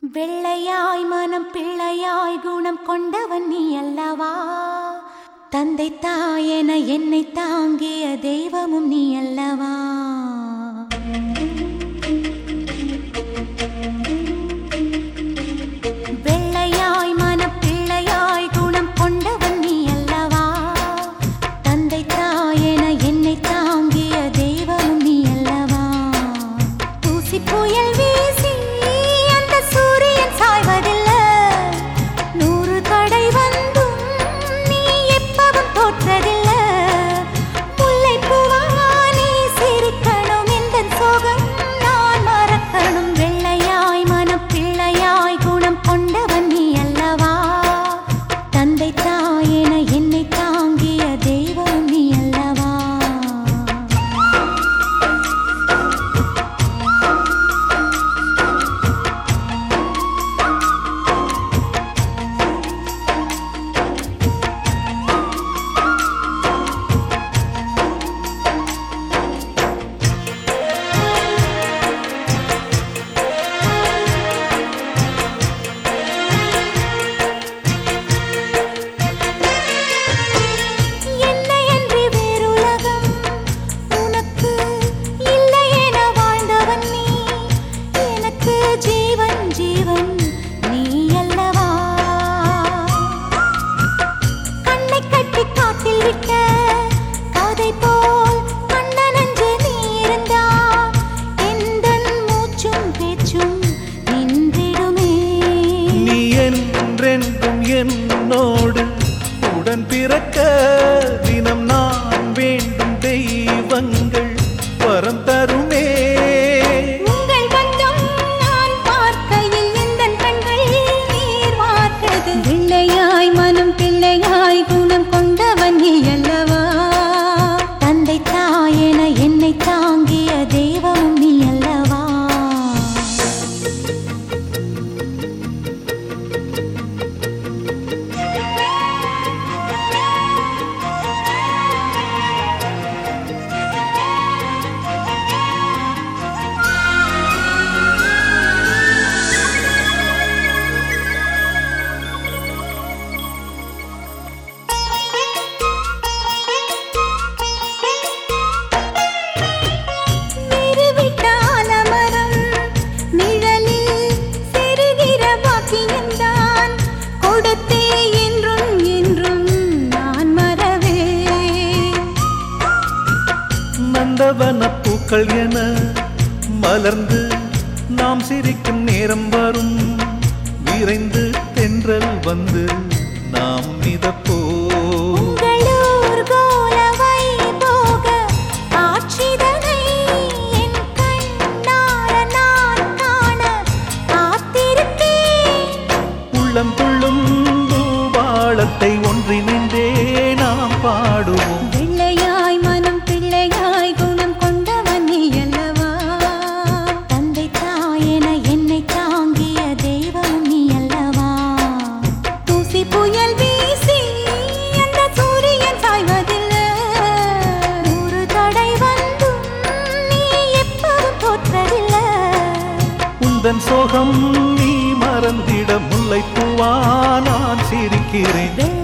வெள்ளையாய் மனம் பிள்ளையாய் குணம் கொண்டவன் நீ அல்லவா தந்தை தாயென என்னை தாங்கிய தெய்வமும் நீ அல்லவா வெள்ளையாய் மனம் பிள்ளையாய் குணம் கொண்டவன் நீ அல்லவா தந்தை தாயென என்னை தாங்கிய தெய்வமும் நீ அல்லவா தூசி புயல் வீசி அந்த சூரியன் சாய்வதில்லை நூறு தடை வந்தும் நீ எப்பவும் தோற்றதில்லை முல்லைப்பூவா நீ சிரிக்கணும் எந்தன் சோகம் நான் மறக்கணும் வெள்ளையாய் மனம் பிள்ளையாய் குணம் கொண்டவன் நீ அல்லவா தந்தை தாயென என்னை தாங்கிய தெய்வம் நீ அல்லவா என்னை அன்றி வேறுலகம் உனக்கு இல்லை என வாழ்ந்தவன் நீ எனக்கு ஜீவன் ஜீவன் நீ அல்லவா கண்ணை கட்டி காட்டில் விட்ட கதை போல் கண்ணனஞ்சு நீ இருந்தா எந்தன் மூச்சும் பேச்சும் நின்றிடுமே நீ என்றென்றும் என்னோடு உடன் பிறக்க தினம் நான் வேண்டும் தெய்வங்கள் வரம் தருமே உங்கள் பந்தம் நான் பார்க்கையில் எந்தன் கண்கள் நீர் வார்த்தது பிள்ளையாய் மனம் பிள்ளையாய் குணம் கொண்டவன் நீ அல்லவா தந்தை தாயென என்னை தாங்கிய தெய்வம் நீ அல்லவா நிறுவிட்ட ஆலமரம் நிழலில் சிறுகிற பாக்கியம்தான் கொடுத்தே என்றும் என்றும் நான் மறவே நந்தவன பூக்கள் என மலர்ந்து நாம் சிரிக்கும் நேரம் வரும் விரைந்து தென்றல் வந்து நாம் மிதப்போ உங்களூர் கோலவை போக காட்சிதனை என் கண்ணார நான் காண காத்திருப்பேன் உள்ளம் துள்ளும் பூபாளத்தை ஒன்றினின்றே நாம் பாடுவோம் வெள்ளையாய் மனம் பிள்ளையாய் குணம் கொண்டவன் நீ அல்லவா தந்தை தாயென என்னை தாங்கிய தெய்வம் நீ அல்லவா தூசி புயல் வீசி அந்த சூரியன் சாய்வதில்லை நூறு தடை வந்தும் நீ எப்பவும் தோற்றதில்லை உந்தன் சோகம் நீ மறந்திட முல்லைப்பூவா நான் சிரிக்கிறேன் வெள்ளை